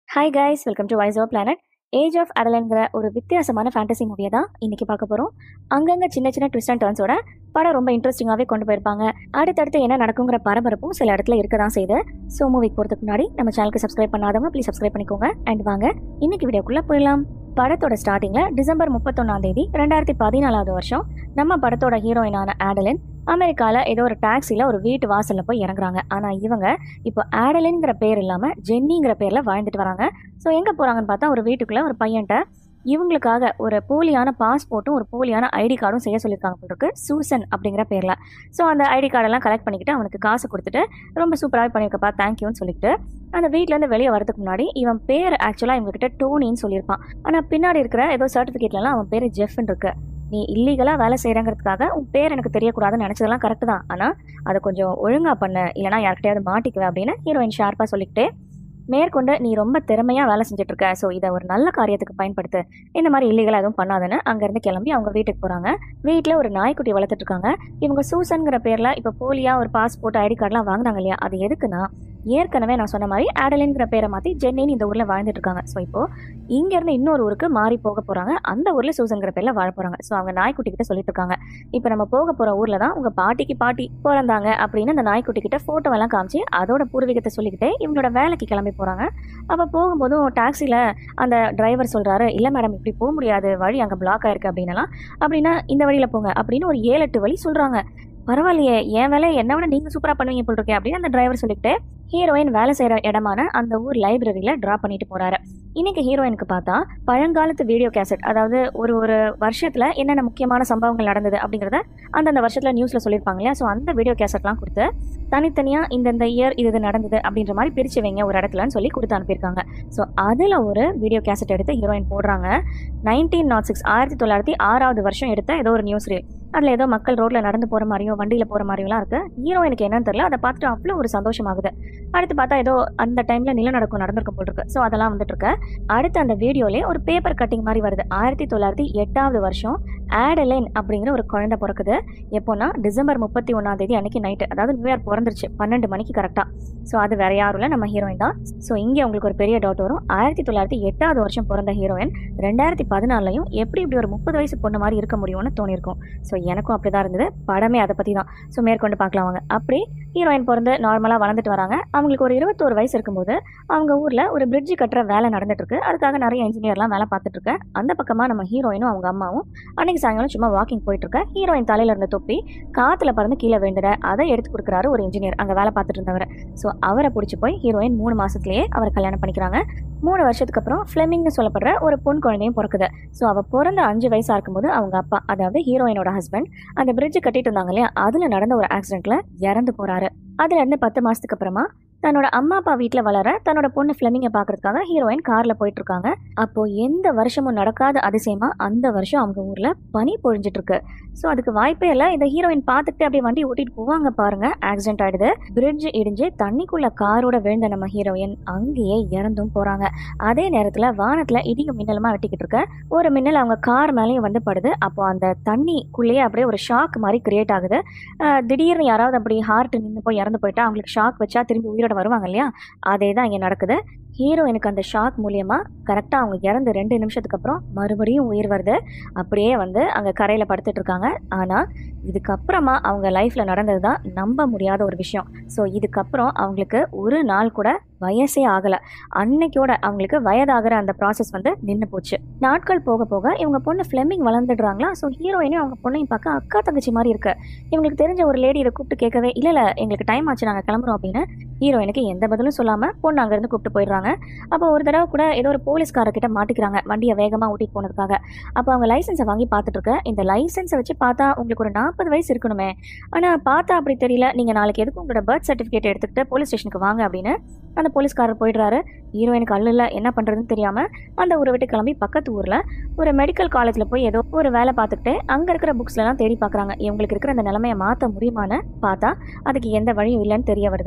hi guys welcome to wise over planet age of அடலன்கிற ஒரு வித்தியாசமான ஃபேண்டசி மூவியை தான் இன்னைக்கு பார்க்க போகிறோம் அங்கங்கே சின்ன சின்ன ட்விஸ்ட் அண்ட் டர்ன்ஸோட படம் ரொம்ப இன்ட்ரெஸ்டிங்காகவே கொண்டு போயிருப்பாங்க அடுத்தடுத்து என்ன நடக்குங்கிற பரபரப்பும் சில இடத்துல இருக்க தான் செய்யுது ஸோ மூவிக்கு போகிறதுக்கு முன்னாடி நம்ம சேனலுக்கு சப்ஸ்கிரைப் பண்ணாதவங்க ப்ளீஸ் சப்ஸ்கிரைப் பண்ணிக்கோங்க அண்ட் வாங்க இன்னைக்கு வீடியோக்குள்ளே போயிடலாம் படத்தோட ஸ்டார்டிங்கில் டிசம்பர் முப்பத்தொன்னாம் தேதி ரெண்டாயிரத்தி பதினாலாவது வருஷம் நம்ம படத்தோட ஹீரோயினான ஆடலின் அமெரிக்காவில் ஏதோ ஒரு டாக்ஸியில் ஒரு வீட்டு வாசலில் போய் இறங்குறாங்க ஆனால் இவங்க இப்போ ஆடலின்ங்கிற பேர் இல்லாமல் ஜென்னிங்கிற பேரில் வாழ்ந்துட்டு வராங்க ஸோ எங்கே போகிறாங்கன்னு பார்த்தா ஒரு வீட்டுக்குள்ளே ஒரு பையன்ட்ட இவங்களுக்காக ஒரு போலியான பாஸ்போர்ட்டும் ஒரு போலியான ஐடி கார்டும் செய்ய சொல்லியிருக்காங்க போல இருக்கு சூசன் அப்படிங்கிற பேரில் ஸோ அந்த ஐடி கார்டெல்லாம் கலெக்ட் பண்ணிக்கிட்டு அவனுக்கு காசு கொடுத்துட்டு ரொம்ப சூப்பராகவே பண்ணியிருக்கப்பா தேங்க்யூன்னு சொல்லிட்டு அந்த வீட்டிலேருந்து வெளியே வரதுக்கு முன்னாடி இவன் பேர் ஆக்சுவலாக இவங்ககிட்ட டோனின்னு சொல்லியிருப்பான் ஆனால் பின்னாடி இருக்கிற ஏதோ சர்டிஃபிகேட்லலாம் அவன் பேர் ஜெஃப்னு இருக்கு நீ இல்லீகலாக வேலை செய்கிறங்கிறதுக்காக உன் பேர் எனக்கு தெரியக்கூடாதுன்னு நினச்சதெல்லாம் கரெக்டு தான் ஆனால் அதை கொஞ்சம் ஒழுங்காக பண்ணு இல்லைனா யார்கிட்டயாவது மாட்டிக்குவேன் அப்படின்னு ஹீரோயின் ஷார்ப்பாக சொல்லிக்கிட்டே மேற்கொண்டு நீ ரொம்ப திறமையாக வேலை செஞ்சுட்டு இருக்க ஸோ இதை ஒரு நல்ல காரியத்துக்கு பயன்படுத்து இந்த மாதிரி இல்லீகலாக எதுவும் பண்ணாதுன்னு அங்கேருந்து கிளம்பி அவங்க வீட்டுக்கு போகிறாங்க வீட்டில் ஒரு நாய்க்குட்டி வளர்த்துட்டு இருக்காங்க இவங்க சூசன்கிற பேரில் இப்போ போலியாக ஒரு பாஸ்போர்ட் ஐடி கார்டெலாம் வாங்கினாங்க இல்லையா அது எதுக்குன்னா ஏற்கனவே நான் சொன்ன மாதிரி ஆடலின்கிற பேரை மாற்றி ஜென்னின்னு இந்த ஊரில் வாழ்ந்துட்டு இருக்காங்க ஸோ இப்போ இங்கேருந்து இன்னொரு ஊருக்கு மாறி போக போகிறாங்க அந்த ஊரில் சூசன்கிற பேரில் வாழ போகிறாங்க ஸோ அவங்க நாய்க்குட்டி கிட்ட சொல்லிட்டு இருக்காங்க இப்போ நம்ம போக போகிற ஊரில் தான் உங்கள் பாட்டிக்கு பாட்டி பிறந்தாங்க அப்படின்னு அந்த நாய்க்குட்டி கிட்ட ஃபோட்டோவெல்லாம் காமிச்சு அதோட பூர்வீகத்தை சொல்லிக்கிட்டே இவங்களோட வேலைக்கு கிளம்பி போகிறாங்க அப்போ போகும்போதும் டாக்ஸியில் அந்த டிரைவர் சொல்கிறாரு இல்லை மேடம் இப்படி போக முடியாது வழி அங்கே பிளாக் ஆயிருக்கு அப்படின்னலாம் அப்படின்னா இந்த வழியில் போங்க அப்படின்னு ஒரு ஏழு எட்டு வழி சொல்கிறாங்க பரவாயில்லையே என் வேலை என்ன விட நீங்கள் சூப்பராக பண்ணுவீங்க போல் இருக்கே அப்படின்னு அந்த டிரைவர் சொல்லிட்டு ஹீரோயின் வேலை செய்கிற இடமான அந்த ஊர் லைப்ரரியில் ட்ரா பண்ணிட்டு போகிறாரு இன்னைக்கு ஹீரோயினுக்கு பார்த்தா பழங்காலத்து வீடியோ கேசட் அதாவது ஒரு ஒரு வருஷத்தில் என்னென்ன முக்கியமான சம்பவங்கள் நடந்தது அப்படிங்கிறத அந்தந்த வருஷத்தில் நியூஸில் சொல்லியிருப்பாங்க இல்லையா ஸோ அந்த வீடியோ கேசட்லாம் கொடுத்து தனித்தனியாக இந்தந்த இயர் இது இது நடந்தது அப்படின்ற மாதிரி பிரித்து வைங்க ஒரு இடத்துலன்னு சொல்லி கொடுத்து அனுப்பியிருக்காங்க ஸோ அதில் ஒரு வீடியோ கேசட் எடுத்து ஹீரோயின் போடுறாங்க நைன்டீன் நாட் சிக்ஸ் ஆயிரத்தி தொள்ளாயிரத்தி ஆறாவது வருஷம் எடுத்த ஏதோ ஒரு நியூஸ் ரீல் அதில் ஏதோ மக்கள் ரோட்டில் நடந்து போகிற மாதிரியும் வண்டியில் போகிற மாதிரியும்லாம் இருக்குது ஹீரோயினுக்கு என்னன்னு தெரியல அதை பார்த்துட்டு அவ்வளோ ஒரு சந்தோஷமாகுது அடுத்து பார்த்தா ஏதோ அந்த டைமில் நிலநடுக்கம் நடந்திருக்கும் போல் இருக்கு ஸோ அதெல்லாம் வந்துட்டு இருக்கு அடுத்து அந்த வீடியோலே ஒரு பேப்பர் கட்டிங் மாதிரி வருது ஆயிரத்தி தொள்ளாயிரத்தி எட்டாவது வருஷம் ஆடலைன் அப்படிங்கிற ஒரு குழந்தை பிறக்குது எப்போனா டிசம்பர் முப்பத்தி ஒன்றாம் தேதி அன்னைக்கு நைட்டு அதாவது நியூ இயர் பிறந்துருச்சு பன்னெண்டு மணிக்கு கரெக்டாக ஸோ அது வேற யாரும் இல்லை நம்ம ஹீரோயின் தான் ஸோ இங்கே உங்களுக்கு ஒரு பெரிய டவுட் வரும் ஆயிரத்தி தொள்ளாயிரத்தி எட்டாவது வருஷம் பிறந்த ஹீரோயின் ரெண்டாயிரத்தி பதினாலையும் எப்படி இப்படி ஒரு முப்பது வயசு பொண்ணு மாதிரி இருக்க முடியும்னு தோணியிருக்கும் ஸோ எனக்கும் அப்படி தான் இருந்தது படமே அதை பற்றி தான் ஸோ மேற்கொண்டு பார்க்கலாம் வாங்க அப்படி ஹீரோயின் பிறந்து நார்மலாக வளர்ந்துட்டு வராங்க அவங்களுக்கு ஒரு இருபத்தோரு வயசு இருக்கும்போது அவங்க ஊரில் ஒரு பிரிட்ஜ் கட்டுற வேலை நடந்துட்டு இருக்கு அதுக்காக நிறைய இன்ஜினியர்லாம் வேலை பார்த்துட்டு இருக்கு அந்த பக்கமாக நம்ம ஹீரோயினும் அவங்க அம்மாவும் அன்னைக்கு சாயங்காலம் சும்மா வாக்கிங் போயிட்டு இருக்க ஹீரோயின் தலையில இருந்த தொப்பி காற்றுல பறந்து கீழே விழுந்துட அதை எடுத்து கொடுக்குறாரு ஒரு இன்ஜினியர் அங்கே வேலை பார்த்துட்டு இருந்தவர் ஸோ அவரை பிடிச்சி போய் ஹீரோயின் மூணு மாசத்துலயே அவரை கல்யாணம் பண்ணிக்கிறாங்க மூணு வருஷத்துக்கு அப்புறம் ஃப்ளெமிங்னு சொல்லப்படுற ஒரு பொன் குழந்தையும் பிறக்குது ஸோ அவள் பிறந்த அஞ்சு வயசா இருக்கும்போது அவங்க அப்பா அதாவது ஹீரோயினோட ஹஸ்பண்ட் அந்த பிரிட்ஜ் கட்டிட்டு இருந்தாங்க இல்லையா அதில் நடந்த ஒரு ஆக்சிடென்ட்ல இறந்து போறாரு அதுல இருந்து பத்து மாசத்துக்கு அப்புறமா தன்னோட அம்மா அப்பா வீட்டில் வளர தன்னோட பொண்ணு ஃபிளமிங்கை பார்க்கறதுக்காக ஹீரோயின் காரில் போயிட்டு இருக்காங்க அப்போ எந்த வருஷமும் நடக்காத அதிசயமா அந்த வருஷம் அவங்க ஊரில் பனி பொழிஞ்சிட்டு இருக்கு ஸோ அதுக்கு வாய்ப்பே இல்லை இந்த ஹீரோயின் பார்த்துக்கிட்டு அப்படியே வண்டி ஓட்டிட்டு போவாங்க பாருங்க ஆக்சிடென்ட் ஆயிடுது பிரிட்ஜ் இடிஞ்சு தண்ணிக்குள்ள காரோட விழுந்த நம்ம ஹீரோயின் அங்கேயே இறந்தும் போறாங்க அதே நேரத்தில் வானத்தில் இடியும் மின்னலுமா வெட்டிக்கிட்டு இருக்க ஒரு மின்னல் அவங்க கார் மேலேயும் வந்து படுது அப்போ அந்த தண்ணிக்குள்ளேயே அப்படியே ஒரு ஷாக் மாதிரி கிரியேட் ஆகுது ஆஹ் திடீர்னு யாராவது அப்படி ஹார்ட் நின்று போய் இறந்து போயிட்டா அவங்களுக்கு ஷாக் வச்சா திரும்பி உயிரோட வருவாங்க இல்லையா அதே தான் இங்கே நடக்குது ஹீரோயினுக்கு அந்த ஷாக் மூலியமாக கரெக்டாக அவங்க இறந்து ரெண்டு நிமிஷத்துக்கு அப்புறம் மறுபடியும் உயிர் வருது அப்படியே வந்து அங்கே கரையில் படுத்துட்டு இருக்காங்க ஆனால் இதுக்கப்புறமா அவங்க லைஃப்பில் நடந்தது தான் நம்ப முடியாத ஒரு விஷயம் ஸோ இதுக்கப்புறம் அவங்களுக்கு ஒரு நாள் கூட வயசே ஆகலை அன்னைக்கோட அவங்களுக்கு வயதாகிற அந்த ப்ராசஸ் வந்து நின்று போச்சு நாட்கள் போக போக இவங்க பொண்ணு ஃப்ளெமிங் வளர்ந்துடுறாங்களா ஸோ ஹீரோயினும் அவங்க பொண்ணையும் பார்க்க அக்கா தங்கச்சி மாதிரி இருக்கு இவங்களுக்கு தெரிஞ்ச ஒரு லேடி இதை கூப்பிட்டு கேட்கவே இல்லை இல்லை எங்களுக்கு டைம் ஆச்சு நாங்கள் கிளம்புறோம் அப்படின்னு ஹீரோயினுக்கு எந்த பதிலும் சொல்லாமல் பொண்ணு அங்கேருந்து கூப்பிட்டு போயிடுறாங்க அப்போ ஒரு தடவை கூட ஏதோ ஒரு போலீஸ்காரர்கிட்ட மாட்டிக்கிறாங்க வண்டியை வேகமாக ஓட்டிட்டு போனதுக்காக அப்போ அவங்க லைசன்ஸை வாங்கி பார்த்துட்டு இருக்க இந்த லைசன்ஸை வச்சு பார்த்தா உங்களுக்கு ஒரு நாற்பது வயசு இருக்கணுமே ஆனால் பார்த்தா அப்படி தெரியல நீங்கள் நாளைக்கு எதுக்கு உங்களோட பர்த் சர்டிஃபிகேட் எடுத்துக்கிட்டு போலீஸ் ஸ்டேஷனுக்கு வாங்க அப்படின்னு அந்த போலீஸ்காரர் போயிடுறாரு ஹீரோயினுக்கு அல்ல என்ன பண்ணுறதுன்னு தெரியாமல் அந்த ஊரை விட்டு கிளம்பி பக்கத்து ஊரில் ஒரு மெடிக்கல் காலேஜில் போய் ஏதோ ஒரு வேலை பார்த்துக்கிட்டு அங்கே இருக்கிற புக்ஸ்லாம் தேடி பார்க்குறாங்க இவங்களுக்கு இருக்கிற அந்த நிலைமையை மாற்ற முடியுமான்னு பார்த்தா அதுக்கு எந்த வழியும் இல்லைன்னு தெரிய வருது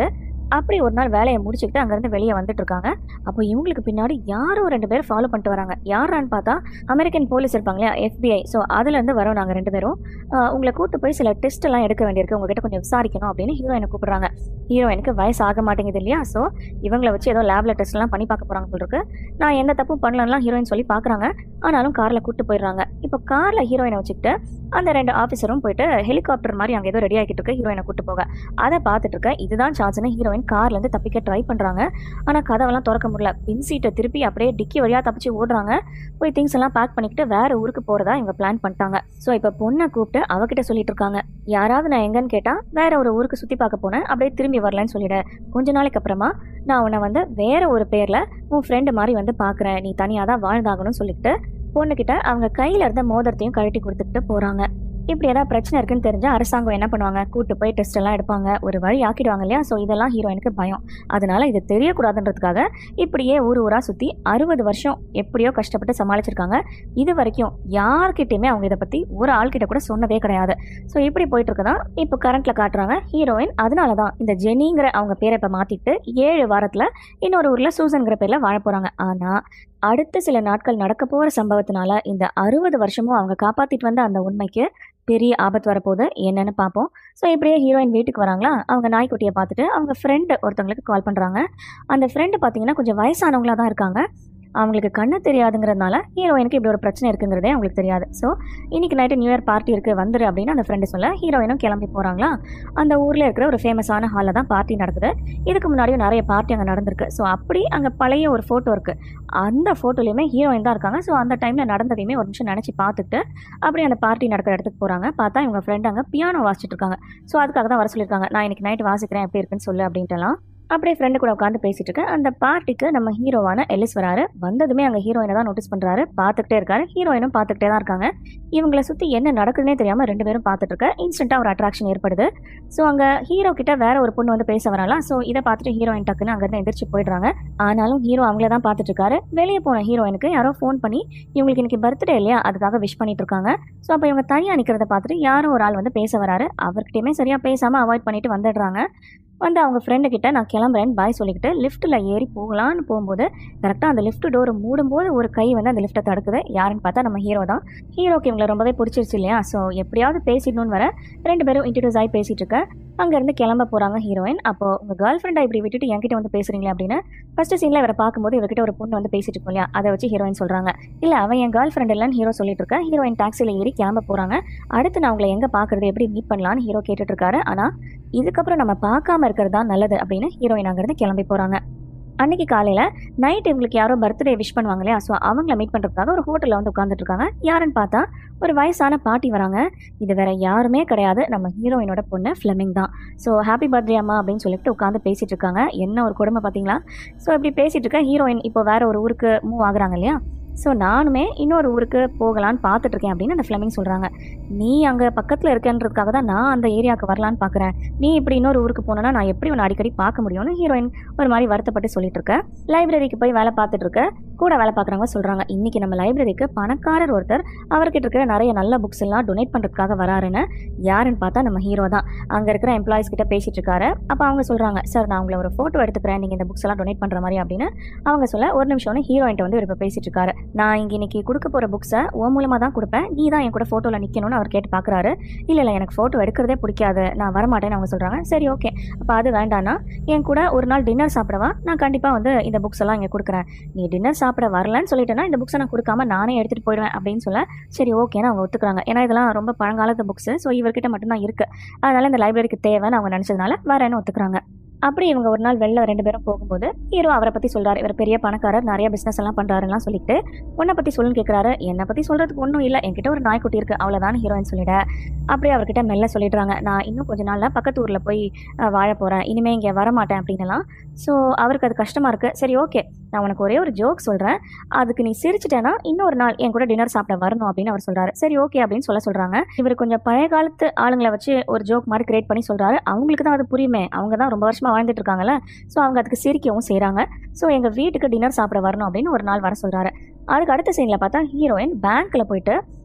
அப்படி ஒரு நாள் வேலையை முடிச்சுக்கிட்டு அங்கேருந்து வெளியே வந்துட்டு இருக்காங்க அப்போ இவங்களுக்கு பின்னாடி யாரோ ரெண்டு பேர் ஃபாலோ பண்ணிட்டு வராங்க யாரான்னு பார்த்தா அமெரிக்கன் போலீஸ் இருப்பாங்க இல்லையா எஃபிஐ ஸோ அதுலேருந்து வரோம் நாங்கள் ரெண்டு பேரும் ஆஹ் உங்களை கூட்டு போய் சில டெஸ்ட் எல்லாம் எடுக்க வேண்டியிருக்கு உங்ககிட்ட கொஞ்சம் விசாரிக்கணும் அப்படின்னு ஹீரோயினை கூப்பிடுறாங்க ஹீரோயினுக்கு வயசு ஆக மாட்டேங்குது இல்லையா ஸோ இவங்களை வச்சு ஏதோ லேப்ல டெஸ்ட் எல்லாம் பண்ணி பார்க்க போறாங்க போல இருக்கு நான் எந்த தப்பும் பண்ணலாம் ஹீரோயின் சொல்லி பார்க்குறாங்க ஆனாலும் காரில் கூட்டு போயிடுறாங்க இப்போ காரில் ஹீரோயினை வச்சுக்கிட்டு அந்த ரெண்டு ஆஃபீஸரும் போயிட்டு ஹெலிகாப்டர் மாதிரி அங்கே ஏதோ ரெடி ஆகிட்டு இருக்கு ஹீரோயினை கூட்டு போக அதை பார்த்துட்டு இருக்க இதுதான் சான்ஸ்னு ஹீரோயின் கார்ல இருந்து தப்பிக்க ட்ரை பண்றாங்க ஆனால் கதவெல்லாம் திறக்க முடியல பின் சீட்டை திருப்பி அப்படியே டிக்கி வழியாக தப்பிச்சு ஓடுறாங்க போய் திங்ஸ் எல்லாம் பேக் பண்ணிக்கிட்டு வேற ஊருக்கு போறதா இவங்க பிளான் பண்ணிட்டாங்க ஸோ இப்போ பொண்ணை கூப்பிட்டு அவகிட்ட சொல்லிட்டு இருக்காங்க யாராவது நான் எங்கன்னு கேட்டா வேற ஒரு ஊருக்கு சுத்தி பார்க்க போனேன் அப்படியே திரும்பி வரலன்னு சொல்லிட கொஞ்ச நாளைக்கு அப்புறமா நான் உன்னை வந்து வேற ஒரு பேர்ல உன் ஃப்ரெண்டு மாதிரி வந்து பார்க்குறேன் நீ தனியாக தான் வாழ்ந்தாகணும்னு சொல்லிட்டு பொண்ணுக்கிட்ட அவங்க கையில இருந்த மோதிரத்தையும் கழட்டி கொடுத்துட்டு போறாங்க இப்படி ஏதாவது பிரச்சனை இருக்குன்னு தெரிஞ்சா அரசாங்கம் என்ன பண்ணுவாங்க கூட்டு போய் டெஸ்ட் எல்லாம் எடுப்பாங்க ஒரு வழி ஆக்கிடுவாங்க இல்லையா ஸோ இதெல்லாம் ஹீரோயினுக்கு பயம் அதனால இது தெரியக்கூடாதுன்றதுக்காக இப்படியே ஊர் ஊரா சுத்தி அறுபது வருஷம் எப்படியோ கஷ்டப்பட்டு சமாளிச்சிருக்காங்க இது வரைக்கும் யார்கிட்டயுமே அவங்க இதை பத்தி ஒரு ஆள்கிட்ட கூட சொன்னதே கிடையாது ஸோ இப்படி போயிட்டு இருக்கதான் இப்போ கரண்ட்ல காட்டுறாங்க ஹீரோயின் அதனால தான் இந்த ஜெனிங்கிற அவங்க பேரை இப்போ மாத்திட்டு ஏழு வாரத்துல இன்னொரு ஊர்ல சூசன்கிற பேர்ல வாழ போறாங்க ஆனா அடுத்த சில நாட்கள் நடக்க போற சம்பவத்தினால இந்த அறுபது வருஷமும் அவங்க காப்பாத்திட்டு வந்த அந்த உண்மைக்கு பெரிய ஆபத்து வரப்போகுது என்னன்னு பார்ப்போம் ஸோ இப்படியே ஹீரோயின் வீட்டுக்கு வராங்களா அவங்க நாய்க்குட்டியை பார்த்துட்டு அவங்க ஃப்ரெண்டு ஒருத்தவங்களுக்கு கால் பண்ணுறாங்க அந்த ஃப்ரெண்டு பார்த்தீங்கன்னா கொஞ்சம் வயசானவங்களா தான் இருக்காங்க அவங்களுக்கு கண்ணு தெரியாதுங்கிறதுனால ஹீரோயினுக்கு இப்படி ஒரு பிரச்சனை இருக்குங்கிறதே அவங்களுக்கு தெரியாது ஸோ இன்னைக்கு நைட்டு நியூ இயர் பார்ட்டி இருக்குது வந்துரு அப்படின்னு அந்த ஃப்ரெண்டு சொல்ல ஹீரோயினும் கிளம்பி போகிறாங்களா அந்த ஊரில் இருக்கிற ஒரு ஃபேமஸான ஹாலில் தான் பார்ட்டி நடக்குது இதுக்கு முன்னாடியும் நிறைய பார்ட்டி அங்கே நடந்திருக்கு ஸோ அப்படி அங்கே பழைய ஒரு ஃபோட்டோ இருக்குது அந்த ஃபோட்டோலையுமே ஹீரோயின் தான் இருக்காங்க ஸோ அந்த டைமில் நடந்ததையுமே ஒரு நிமிஷம் நினச்சி பார்த்துட்டு அப்படியே அந்த பார்ட்டி நடக்கிற இடத்துக்கு போகிறாங்க பார்த்தா இவங்க ஃப்ரெண்ட் அங்கே பியானோ வாசிச்சுட்டு இருக்காங்க ஸோ அதுக்காக தான் வர சொல்லியிருக்காங்க நான் இன்னைக்கு நைட் வாசிக்கிறேன் எப்படி இருக்குன்னு சொல்லு அப்படின்ட்டுலாம் அப்படியே ஃப்ரெண்டு கூட உட்காந்து பேசிட்டு இருக்கேன் அந்த பார்ட்டிக்கு நம்ம ஹீரோவான எலிஸ் வராரு வந்ததுமே அங்கே ஹீரோயினை தான் நோட்டீஸ் பண்ணுறாரு பார்த்துக்கிட்டே இருக்காரு ஹீரோயினும் பார்த்துக்கிட்டே தான் இருக்காங்க இவங்களை சுற்றி என்ன நடக்குதுன்னே தெரியாமல் ரெண்டு பேரும் பார்த்துட்டு இருக்க இன்ஸ்டண்ட்டாக ஒரு அட்ராக்ஷன் ஏற்படுது ஸோ அங்கே ஹீரோ கிட்ட வேற ஒரு பொண்ணு வந்து பேச வரலாம் ஸோ இதை பார்த்துட்டு ஹீரோயின் டக்குன்னு அங்கேருந்து எந்திரிச்சு போயிடுறாங்க ஆனாலும் ஹீரோ அவங்கள தான் பார்த்துட்டு இருக்காரு வெளியே போன ஹீரோயினுக்கு யாரோ ஃபோன் பண்ணி இவங்களுக்கு இன்னைக்கு பர்த்டே இல்லையா அதுக்காக விஷ் பண்ணிட்டு இருக்காங்க ஸோ அப்போ இவங்க தனியாக நிற்கிறத பார்த்துட்டு யாரோ ஒரு ஆள் வந்து பேச வராரு அவர்கிட்டயுமே சரியாக பேசாமல் அவாய்ட் பண்ணிட்டு வந்துடுறாங்க வந்து அவங்க ஃப்ரெண்டு கிட்ட நான் கிளம்புறேன் பாய் சொல்லிக்கிட்டு லிஃப்ட்டில் ஏறி போகலான்னு போகும்போது கரெக்டாக அந்த லிஃப்ட் டோர் மூடும்போது ஒரு கை வந்து அந்த லிஃப்ட்டை தடுக்குது யாருன்னு பார்த்தா நம்ம ஹீரோ தான் ஹீரோக்கு இவங்களை ரொம்பவே பிடிச்சிருச்சு இல்லையா ஸோ எப்படியாவது பேசிடணும்னு வர ரெண்டு பேரும் இன்ட்ரடியூஸ் ஆகி பேசிட்டு இருக்க அங்கேருந்து கிளம்ப போகிறாங்க ஹீரோயின் அப்போ உங்கள் கேர்ள் ஃப்ரெண்டை இப்படி விட்டுட்டு என்கிட்ட வந்து பேசுறீங்களே அப்படின்னு ஃபர்ஸ்ட் சீனில் இவரை பார்க்கும்போது இவர்கிட்ட ஒரு பொண்ணு வந்து பேசிட்டு இருக்கோம் இல்லையா அதை வச்சு ஹீரோயின் சொல்கிறாங்க இல்லை அவன் என் கேர்ள் ஃப்ரெண்ட் இல்லைன்னு ஹீரோ சொல்லிட்டு இருக்க ஹீரோயின் டாக்ஸியில் ஏறி கிளம்ப போகிறாங்க அடுத்து நான் உங்களை எங்கே பார்க்குறது எப்படி மீட் பண்ணலான்னு ஹீரோ கேட்டுட்டு இருக்காரு ஆனால் இதுக்கப்புறம் நம்ம பார்க்காம இருக்கிறது தான் நல்லது அப்படின்னு ஹீரோயின் அங்கேருந்து கிளம்பி போகிறாங்க அன்னைக்கு காலையில் நைட் இவங்களுக்கு யாரோ பர்த்டே விஷ் பண்ணுவாங்க இல்லையா ஸோ அவங்கள மீட் பண்ணுறதுக்காக ஒரு ஹோட்டலில் வந்து உட்காந்துட்டு இருக்காங்க யாருன்னு பார்த்தா ஒரு வயசான பாட்டி வராங்க இது வேற யாருமே கிடையாது நம்ம ஹீரோயினோட பொண்ணு ஃப்ளெமிங் தான் ஸோ ஹாப்பி பர்த்டே அம்மா அப்படின்னு சொல்லிட்டு உட்காந்து பேசிட்டு இருக்காங்க என்ன ஒரு கொடுமை பார்த்தீங்களா ஸோ இப்படி பேசிட்டு இருக்க ஹீரோயின் இப்போ வேற ஒரு ஊருக்கு மூவ் ஆகுறாங்க இல்லையா ஸோ நானுமே இன்னொரு ஊருக்கு போகலான்னு பார்த்துட்டு இருக்கேன் அப்படின்னு அந்த ஃப்ளெமிங் சொல்கிறாங்க நீ அங்கே பக்கத்தில் இருக்கன்றதுக்காக தான் நான் அந்த ஏரியாவுக்கு வரலான்னு பார்க்குறேன் நீ இப்படி இன்னொரு ஊருக்கு போனோன்னா நான் எப்படி உன்னை அடிக்கடி பார்க்க முடியும்னு ஹீரோயின் ஒரு மாதிரி வருத்தப்பட்டு சொல்லிட்டு இருக்க லைப்ரரிக்கு போய் வேலை பார்த்துட்டு இருக்க கூட வேலை பார்க்குறவங்க சொல்கிறாங்க இன்னைக்கு நம்ம லைப்ரரிக்கு பணக்காரர் ஒருத்தர் அவர்கிட்ட இருக்கிற நிறைய நல்ல புக்ஸ் எல்லாம் டொனேட் பண்ணுறதுக்காக வராருன்னு யாருன்னு பார்த்தா நம்ம ஹீரோ தான் அங்கே இருக்கிற எம்ப்ளாயிஸ் கிட்ட பேசிட்டு இருக்காரு அப்போ அவங்க சொல்கிறாங்க சார் நான் உங்களை ஒரு ஃபோட்டோ எடுத்துக்கிறேன் நீங்கள் இந்த புக்ஸ் எல்லாம் டொனேட் பண்ணுற மாதிரி அப்படின்னு அவங்க சொல்ல ஒரு நிமிஷம்னு ஹீரோயின்ட்ட வந்து இவர் இப்போ பேசிட்டு இருக்காரு நான் இங்கே இன்னைக்கு கொடுக்க போகிற புக்ஸை உன் மூலமாக தான் கொடுப்பேன் நீ தான் என் கூட ஃபோட்டோவில் நிற்கணும்னு அவர் கேட்டு பார்க்குறாரு இல்லை இல்லை எனக்கு ஃபோட்டோ எடுக்கிறதே பிடிக்காது நான் வரமாட்டேன்னு அவங்க சொல்கிறாங்க சரி ஓகே அப்போ அது வேண்டான்னா என் கூட ஒரு நாள் டின்னர் சாப்பிடவா நான் கண்டிப்பாக வந்து இந்த புக்ஸ் எல்லாம் இங்கே கொடுக்குறேன் நீ டின்னர் சாப்பிட வரலன்னு சொல்லிட்டேன்னா இந்த புக்ஸை நான் கொடுக்காம நானே எடுத்துகிட்டு போயிடுவேன் அப்படின்னு சொல்ல சரி ஓகேன்னு அவங்க ஒத்துக்கிறாங்க ஏன்னா இதெல்லாம் ரொம்ப பழங்காலத்து புக்ஸு ஸோ இவர்கிட்ட மட்டும்தான் இருக்குது அதனால இந்த லைப்ரரிக்கு தேவைன்னு அவங்க நினச்சதுனால வரேன்னு ஒத்துக்கிறாங்க அப்படி இவங்க ஒரு நாள் வெளில ரெண்டு பேரும் போகும்போது ஹீரோ அவரை பற்றி சொல்றாரு இவர் பெரிய பணக்காரர் நிறைய பிஸ்னஸ் எல்லாம் பண்ணுறாருலாம் சொல்லிட்டு உன்னை பற்றி சொல்லுன்னு கேட்குறாரு என்னை பற்றி சொல்கிறதுக்கு ஒன்றும் இல்லை என்கிட்ட ஒரு நாய்க்குட்டி இருக்குது அவ்வளோதான் ஹீரோயின் சொல்லிட அப்படியே அவர்கிட்ட மெல்ல சொல்லிடுறாங்க நான் இன்னும் கொஞ்ச நாளில் பக்கத்து ஊரில் போய் அஹ், வாழ போகிறேன் இனிமேல் இங்கே வரமாட்டேன் அப்படின்னுலாம் ஸோ அவருக்கு அது கஷ்டமாக இருக்குது சரி ஓகே நான் உனக்கு ஒரே ஒரு ஜோக் சொல்கிறேன் அதுக்கு நீ சிரிச்சிட்டேன்னா இன்னொரு நாள் என் கூட டின்னர் சாப்பிட வரணும் அப்படின்னு அவர் சொல்கிறாரு சரி ஓகே அப்படின்னு சொல்ல சொல்கிறாங்க இவர் கொஞ்சம் பழைய காலத்து ஆளுங்களை வச்சு ஒரு ஜோக் மாதிரி கிரியேட் பண்ணி சொல்கிறாரு அவங்களுக்கு தான் அது புரியுமே அவங்க தான் ரொம்ப வருஷமாக வாழ்ந்துட்டு இருக்காங்கல்ல ஸோ அவங்க அதுக்கு சிரிக்கவும் செய்கிறாங்க ஸோ எங்கள் வீட்டுக்கு டின்னர் சாப்பிட வரணும் அப்படின்னு ஒரு நாள் வர சொல்கிறாரு அதுக்கு அடுத்த சீனில் பார்த்தா ஹீரோயின் பேங்க்கில் போயிட்டு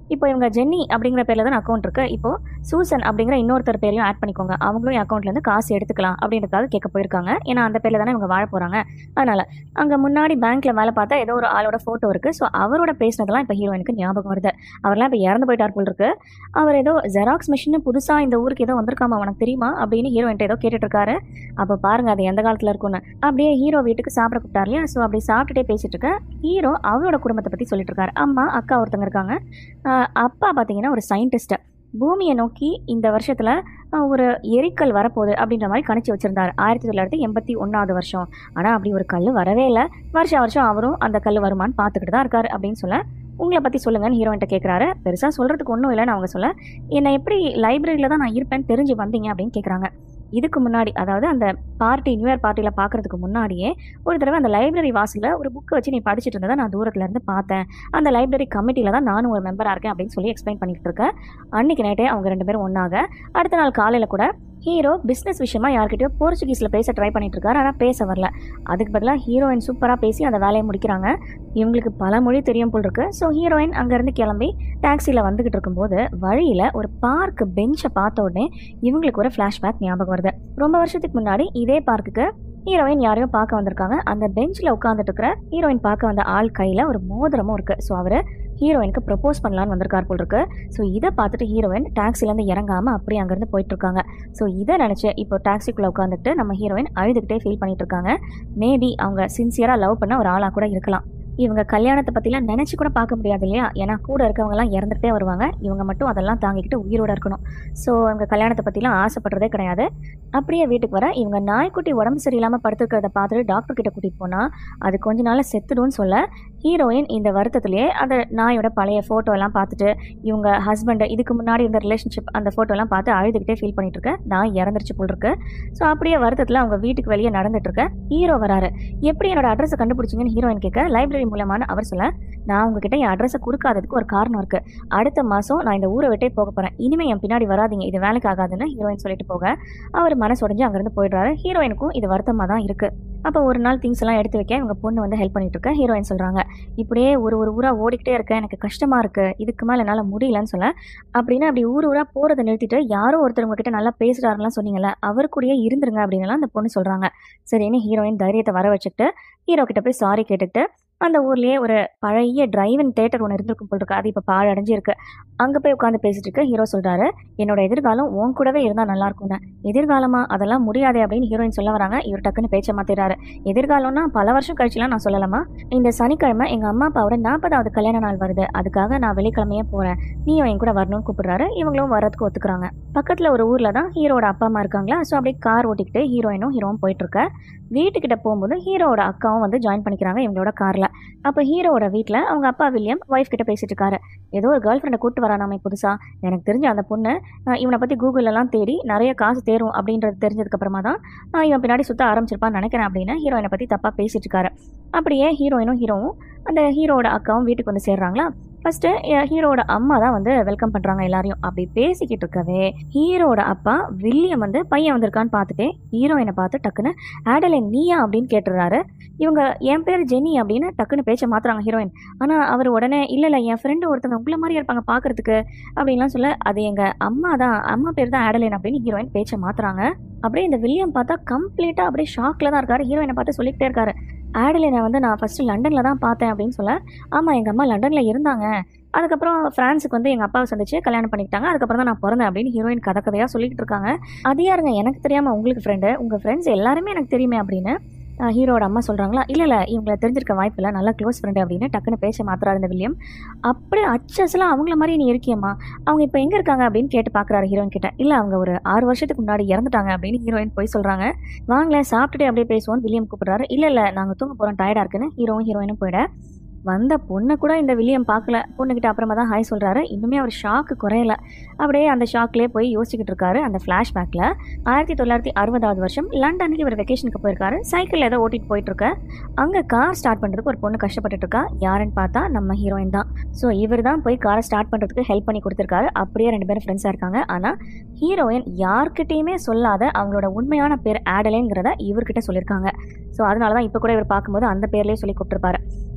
இப்போ இவங்க ஜென்னி அப்படிங்கிற பேரில் தான் அக்கௌண்ட் இருக்குது இப்போ சூசன் அப்படிங்கிற இன்னொருத்தர் பேரையும் ஆட் பண்ணிக்கோங்க அவங்களும் அக்கௌண்ட்லேருந்து காசு எடுத்துக்கலாம் அப்படின்றதுக்காக கேட்க போயிருக்காங்க ஏன்னா அந்த பேரில் தானே இவங்க வாழ போகிறாங்க அதனால் அங்கே முன்னாடி பேங்க்கில் வேலை பார்த்தா ஏதோ ஒரு ஆளோட ஃபோட்டோ இருக்குது ஸோ அவரோட பேசினதெல்லாம் இப்போ ஹீரோயினுக்கு ஞாபகம் வருது அவர்லாம் இப்போ இறந்து போயிட்டார் போல் இருக்கு அவர் ஏதோ ஜெராக்ஸ் மிஷின் புதுசாக இந்த ஊருக்கு ஏதோ வந்திருக்காமா உனக்கு தெரியுமா அப்படின்னு ஹீரோயின்ட்ட ஏதோ கேட்டுட்டு இருக்காரு அப்போ பாருங்க அது எந்த காலத்தில் இருக்கும்னு அப்படியே ஹீரோ வீட்டுக்கு சாப்பிட கூப்பிட்டார் இல்லையா ஸோ அப்படி சாப்பிட்டுட்டே பேசிட்டு இருக்க ஹீரோ அவரோட குடும்பத்தை பற்றி சொல்லிட்டு இருக்காரு அம்மா அக்கா ஒருத்தங்க இருக்காங்க ஆஹ் அப்பா பார்த்தீங்கன்னா ஒரு சயின்டிஸ்ட்டு பூமியை நோக்கி இந்த வருஷத்தில் ஒரு எரிக்கல் வரப்போகுது அப்படின்ற மாதிரி கணிச்சு வச்சிருந்தார் ஆயிரத்தி தொள்ளாயிரத்தி எண்பத்தி ஒன்றாவது வருஷம் ஆனால் அப்படி ஒரு கல் வரவே இல்லை வருஷம் வருஷம் அவரும் அந்த கல் வருமான்னு பார்த்துக்கிட்டு தான் இருக்காரு அப்படின்னு சொல்ல உங்களை பற்றி சொல்லுங்கன்னு ஹீரோயின்ட்ட கேட்குறாரு பெருசாக சொல்கிறதுக்கு ஒன்றும் இல்லைன்னு அவங்க சொல்ல என்னை எப்படி லைப்ரரியில் தான் நான் இருப்பேன்னு தெரிஞ்சு வந்தீங்க அப்படின்னு கேட்குறாங்க இதுக்கு முன்னாடி அதாவது அந்த பார்ட்டி நியூ இயர் பார்ட்டியில் பார்க்கறதுக்கு முன்னாடியே ஒரு தடவை அந்த லைப்ரரி வாசலில் ஒரு புக்கை வச்சு நீ படிச்சுட்டு இருந்ததை நான் தூரத்துல இருந்து பார்த்தேன் அந்த லைப்ரரி கமிட்டியில் தான் நானும் ஒரு மெம்பராக இருக்கேன் அப்படின்னு சொல்லி எக்ஸ்பிளைன் பண்ணிட்டு இருக்கேன் அன்னைக்கு நைட்டே அவங்க ரெண்டு பேரும் ஒன்றாக அடுத்த நாள் காலையில் கூட ஹீரோ பிஸ்னஸ் விஷயமா யார்கிட்டயோ போர்ச்சுகீஸில் பேச ட்ரை பண்ணிட்டு இருக்காரு ஆனால் பேச வரல அதுக்கு பதிலாக ஹீரோயின் சூப்பராக பேசி அந்த வேலையை முடிக்கிறாங்க இவங்களுக்கு பல மொழி தெரியும் போல் இருக்கு ஸோ ஹீரோயின் அங்கேருந்து கிளம்பி டாக்ஸியில் வந்துகிட்டு இருக்கும்போது வழியில் ஒரு பார்க் பெஞ்சை பார்த்த உடனே இவங்களுக்கு ஒரு ஃப்ளாஷ்பேக் ஞாபகம் வருது ரொம்ப வருஷத்துக்கு முன்னாடி இதே பார்க்குக்கு ஹீரோயின் யாரையும் பார்க்க வந்திருக்காங்க அந்த பெஞ்சில் உட்காந்துட்டு இருக்கிற ஹீரோயின் பார்க்க வந்த ஆள் கையில் ஒரு மோதிரமும் இருக்குது ஸோ அவர் ஹீரோயினுக்கு ப்ரப்போஸ் பண்ணலான்னு வந்திருக்கார் போல் இருக்கு ஸோ இதை பார்த்துட்டு ஹீரோயின் டாக்ஸிலேருந்து இறங்காமல் அப்படியே அங்கேருந்து போயிட்டு இருக்காங்க ஸோ இதை நினச்சி இப்போ டாக்ஸிக்குள்ளே உட்காந்துட்டு நம்ம ஹீரோயின் அழுதுகிட்டே ஃபீல் பண்ணிட்டு இருக்காங்க மேபி அவங்க சின்சியராக லவ் பண்ண ஒரு ஆளாக கூட இருக்கலாம் இவங்க கல்யாணத்தை பற்றிலாம் நினச்சி கூட பார்க்க முடியாது இல்லையா ஏன்னா கூட இருக்கவங்கலாம் இறந்துட்டே வருவாங்க இவங்க மட்டும் அதெல்லாம் தாங்கிக்கிட்டு உயிரோட இருக்கணும் ஸோ இவங்க கல்யாணத்தை பற்றிலாம் ஆசைப்படுறதே கிடையாது அப்படியே வீட்டுக்கு வர இவங்க நாய்க்குட்டி உடம்பு சரியில்லாமல் படுத்துக்கிறத பார்த்துட்டு டாக்டர் கிட்ட கூட்டிகிட்டு போனால் அது கொஞ்ச நாளில் செத்துடும்னு சொல்ல ஹீரோயின் இந்த வருத்தத்திலேயே அந்த நாயோட பழைய ஃபோட்டோ எல்லாம் பார்த்துட்டு இவங்க ஹஸ்பண்டை இதுக்கு முன்னாடி இருந்த ரிலேஷன்ஷிப் அந்த ஃபோட்டோலாம் பார்த்து அழுதுகிட்டே ஃபீல் பண்ணிட்டு இருக்க நாய் இறந்துருச்சு போல் இருக்கு ஸோ அப்படியே வருத்தத்தில் அவங்க வீட்டுக்கு வெளியே நடந்துட்டு இருக்க ஹீரோ வராரு எப்படி என்னோட அட்ரஸை கண்டுபிடிச்சிங்கன்னு ஹீரோயின் கேட்க லைப்ரரி மூலமான அவர் சொல்ல நான் உங்ககிட்ட என் அட்ரஸை கொடுக்காததுக்கு ஒரு காரணம் இருக்கு அடுத்த மாதம் நான் இந்த ஊரை விட்டே போக போகிறேன் இனிமேல் என் பின்னாடி வராதீங்க இது வேலைக்கு ஆகாதுன்னு ஹீரோயின் சொல்லிட்டு போக அவர் மனசு உடஞ்சு அங்கேருந்து போயிடுறாரு ஹீரோயினுக்கும் இது வருத்தமாக தான் இருக்கு அப்போ ஒரு நாள் திங்ஸ் எல்லாம் எடுத்து வைக்க இவங்க பொண்ணு வந்து ஹெல்ப் பண்ணிட்டு இருக்க ஹீரோயின் சொல்றாங்க இப்படியே ஒரு ஒரு ஊரா ஓடிக்கிட்டே இருக்கேன் எனக்கு கஷ்டமா இருக்கு இதுக்கு மேல என்னால முடியலன்னு சொல்ல அப்படின்னு அப்படி ஊர் ஊரா போறதை நிறுத்திட்டு யாரோ ஒருத்தர் உங்ககிட்ட நல்லா பேசுறாருலாம் சொன்னீங்கல்ல அவர் கூடயே இருந்துருங்க அப்படின்னு அந்த பொண்ணு சொல்றாங்க சரின்னு ஹீரோயின் தைரியத்தை வர வச்சுக்கிட்டு ஹீரோ கிட்ட போய் சாரி கேட்டுக்கிட்டு அந்த ஊர்லயே ஒரு பழைய டிரைவன் தேட்டர் ஒன்று இருந்திருக்கும் போல் இருக்கு அது இப்போ பாழடைஞ்சு இருக்கு அங்கே போய் உட்காந்து பேசிட்டு இருக்க ஹீரோ சொல்றாரு என்னோட எதிர்காலம் உன் கூடவே இருந்தால் நல்லா இருக்கும்னு எதிர்காலமா அதெல்லாம் முடியாதே அப்படின்னு ஹீரோயின் சொல்ல வராங்க இவர் டக்குன்னு பேச்ச மாத்திடுறாரு எதிர்காலம்னா பல வருஷம் கழிச்சுலாம் நான் சொல்லலாமா இந்த சனிக்கிழமை எங்கள் அம்மா அப்பாவோட நாற்பதாவது கல்யாண நாள் வருது அதுக்காக நான் வெள்ளிக்கிழமையே போகிறேன் நீயும் என் கூட வரணும்னு கூப்பிடுறாரு இவங்களும் வரதுக்கு ஒத்துக்குறாங்க பக்கத்தில் ஒரு ஊரில் தான் ஹீரோட அப்பா அம்மா இருக்காங்களா ஸோ அப்படியே கார் ஓட்டிக்கிட்டு ஹீரோயினும் ஹீரோவும் போயிட்டு இருக்க வீட்டுக்கிட்ட போகும்போது ஹீரோவோட அக்காவும் வந்து ஜாயின் பண்ணிக்கிறாங்க இவங்களோட காரில் அப்போ ஹீரோவோட வீட்டில் அவங்க அப்பா வில்லியம் ஒய்ஃப் கிட்ட பேசிட்டு இருக்காரு ஏதோ ஒரு கேர்ள் ஃப்ரெண்டை கூட்டு வரானாமே புதுசாக எனக்கு தெரிஞ்ச அந்த பொண்ணு அஹ், இவனை பற்றி கூகுளெல்லாம் தேடி நிறைய காசு தேரும் அப்படின்றது தெரிஞ்சதுக்கப்புறமா தான் நான் இவன் பின்னாடி சுத்த ஆரம்பிச்சிருப்பான்னு நினைக்கிறேன் அப்படின்னு ஹீரோயினை பற்றி தப்பாக பேசிட்டு இருக்காரு அப்படியே ஹீரோயினும் ஹீரோவும் அந்த ஹீரோவோட அக்காவும் வீட்டுக்கு வந்து சேர்றாங்களா ஃபர்ஸ்ட்டு ஹீரோட அம்மா தான் வந்து வெல்கம் பண்ணுறாங்க எல்லாரையும் அப்படி பேசிக்கிட்டு இருக்கவே ஹீரோட அப்பா வில்லியம் வந்து பையன் வந்திருக்கான்னு பார்த்துட்டு ஹீரோயினை பார்த்து டக்குன்னு ஆடலின் நீயா அப்படின்னு கேட்டுறாரு இவங்க என் பேர் ஜெனி அப்படின்னு டக்குன்னு பேச்ச மாத்துறாங்க ஹீரோயின் ஆனால் அவர் உடனே இல்லை இல்லை என் ஃப்ரெண்டு ஒருத்தவங்க உங்களை மாதிரி இருப்பாங்க பார்க்கறதுக்கு அப்படின்லாம் சொல்ல அது எங்கள் அம்மா தான் அம்மா பேர் தான் ஆடலின் அப்படின்னு ஹீரோயின் பேச்சை மாத்துறாங்க அப்படியே இந்த வில்லியம் பார்த்தா கம்ப்ளீட்டாக அப்படியே ஷாக்கில் தான் இருக்காரு ஹீரோயினை பார்த்து சொல்லிக்கிட்டே இருக்காரு ஆடலினை வந்து நான் ஃபஸ்ட்டு லண்டனில் தான் பார்த்தேன் அப்படின்னு சொல்ல ஆமாம் எங்கள் அம்மா லண்டனில் இருந்தாங்க அதுக்கப்புறம் ஃப்ரான்ஸுக்கு வந்து எங்கள் அப்பாவை சந்திச்சு கல்யாணம் பண்ணிக்கிட்டாங்க அதுக்கப்புறம் தான் நான் பிறந்தேன் அப்படின்னு ஹீரோயின் கதை கதையாக சொல்லிக்கிட்டு இருக்காங்க அது யாருங்க எனக்கு தெரியாமல் உங்களுக்கு ஃப்ரெண்டு உங்கள் ஃப்ரெண்ட்ஸ் எல்லாருமே எனக்கு தெரியுமே அப்படின்னு அஹ் ஹீரோட அம்மா சொல்கிறாங்களா இல்லை இல்லை இவங்களை தெரிஞ்சிருக்க வாய்ப்பில்லை நல்லா க்ளோஸ் ஃப்ரெண்டு அப்படின்னு டக்குன்னு பேச மாத்துறாரு இந்த வில்லியம் அப்படியே அச்சஸ்லாம் அவங்கள மாதிரி நீ இருக்கியம்மா அவங்க இப்போ எங்கே இருக்காங்க அப்படின்னு கேட்டு பார்க்குறாரு ஹீரோயின் கிட்ட இல்லை அவங்க ஒரு ஆறு வருஷத்துக்கு முன்னாடி இறந்துட்டாங்க அப்படின்னு ஹீரோயின் போய் சொல்கிறாங்க வாங்களேன் சாப்பிட்டுட்டு அப்படியே பேசுவோம் வில்லியம் கூப்பிடுறாரு இல்லை இல்லை நாங்கள் தூங்க போகிறோம் டயர்டாக இருக்குன்னு ஹீரோவும் ஹீரோயினும் போயிட வந்த பொண்ணை கூட இந்த வில்லியம் பார்க்கல பொண்ணுக்கிட்ட அப்புறமா தான் ஹாய் சொல்கிறாரு இன்னுமே அவர் ஷாக்கு குறையல அப்படியே அந்த ஷாக்லேயே போய் யோசிச்சுக்கிட்டு இருக்காரு அந்த ஃப்ளாஷ்பேக்கில் ஆயிரத்தி தொள்ளாயிரத்தி அறுபதாவது வருஷம் லண்டனுக்கு இவர் வெக்கேஷனுக்கு போயிருக்காரு சைக்கிளில் ஏதோ ஓட்டிட்டு போயிட்டு இருக்க அங்கே கார் ஸ்டார்ட் பண்ணுறதுக்கு ஒரு பொண்ணு கஷ்டப்பட்டுட்டு இருக்கா யாருன்னு பார்த்தா நம்ம ஹீரோயின் தான் ஸோ இவர் தான் போய் காரை ஸ்டார்ட் பண்ணுறதுக்கு ஹெல்ப் பண்ணி கொடுத்துருக்காரு அப்படியே ரெண்டு பேரும் ஃப்ரெண்ட்ஸாக இருக்காங்க ஆனால் ஹீரோயின் யார்கிட்டயுமே சொல்லாத அவங்களோட உண்மையான பேர் ஆடலேங்கிறத இவர்கிட்ட சொல்லியிருக்காங்க ஸோ அதனால தான் இப்போ கூட இவர் பார்க்கும்போது அந்த பேர்லேயே சொல்லி கூப்பிட்டுருப்பாரு